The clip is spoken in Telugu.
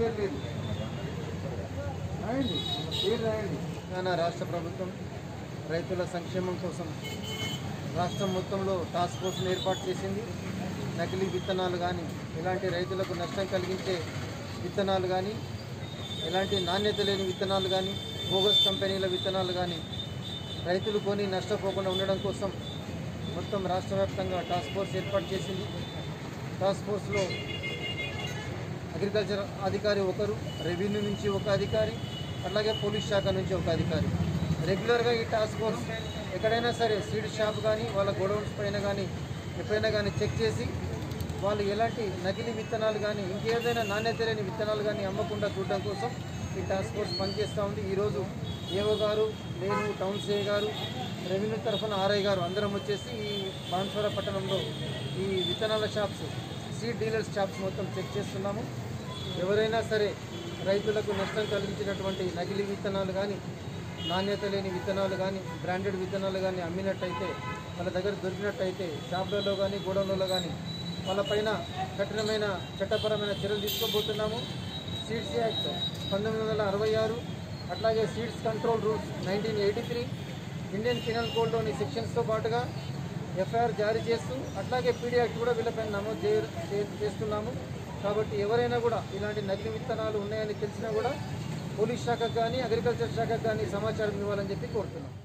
పేరు లేదు రాయండి పేరు రాయండి తెలంగాణ రాష్ట్ర ప్రభుత్వం రైతుల సంక్షేమం కోసం రాష్ట్రం మొత్తంలో టాస్క్ ఫోర్స్ను ఏర్పాటు చేసింది నకిలీ విత్తనాలు కానీ ఇలాంటి రైతులకు నష్టం కలిగించే విత్తనాలు కానీ ఎలాంటి నాణ్యత లేని విత్తనాలు కానీ బోగస్ కంపెనీల విత్తనాలు కానీ రైతులు కొని నష్టపోకుండా ఉండడం కోసం మొత్తం రాష్ట్ర వ్యాప్తంగా టాస్క్ ఫోర్స్ ఏర్పాటు చేసింది టాస్క్ ఫోర్స్లో అగ్రికల్చర్ అధికారి ఒకరు రెవెన్యూ నుంచి ఒక అధికారి అట్లాగే పోలీస్ శాఖ నుంచి ఒక అధికారి రెగ్యులర్గా ఈ టాస్క్ ఫోర్స్ ఎక్కడైనా సరే సీడ్ షాప్ కానీ వాళ్ళ గోడౌన్స్ పైన కానీ ఎప్పుడైనా కానీ చెక్ చేసి వాళ్ళు ఎలాంటి నకిలీ విత్తనాలు కానీ ఇంకేదైనా నాణ్యత లేని విత్తనాలు కానీ అమ్మకుండా చూడడం కోసం ఈ టాస్క్ ఫోర్స్ పనిచేస్తూ ఉంది ఈరోజు ఏఓ గారు నేను టౌన్ సిఐ గారు రెవెన్యూ తరఫున ఆర్ఐ గారు అందరం వచ్చేసి ఈ బాన్స్వర పట్టణంలో ఈ విత్తనాల షాప్స్ సీడ్ డీలర్స్ షాప్స్ మొత్తం చెక్ చేస్తున్నాము ఎవరైనా సరే రైతులకు నష్టం కలిగించినటువంటి నకిలీ విత్తనాలు కానీ నాణ్యత లేని విత్తనాలు కానీ బ్రాండెడ్ విత్తనాలు కానీ అమ్మినట్టయితే వాళ్ళ దగ్గర దొరికినట్టయితే షాపులలో కానీ గోడౌన్లలో కానీ వాళ్ళపైన కఠినమైన చట్టపరమైన చర్యలు తీసుకోబోతున్నాము సీడ్స్ యాక్ట్ పంతొమ్మిది వందల అరవై ఆరు అట్లాగే seeds control rules nineteen eighty three Indian penal కోడ్లోని సెక్షన్స్తో పాటుగా ఎఫ్ఐఆర్ జారీ చేస్తూ అట్లాగే పీడీ యాక్ట్ కూడా వీళ్ళపైన నమోదు చే- చే- చేస్తున్నాము కాబట్టి ఎవరైనా కూడా ఇలాంటి నకిలీ విత్తనాలు ఉన్నాయని తెలిసినా కూడా పోలీస్ శాఖకు కానీ అగ్రికల్చర్ శాఖకు కానీ సమాచారం ఇవ్వాలని చెప్పి కోరుతున్నాం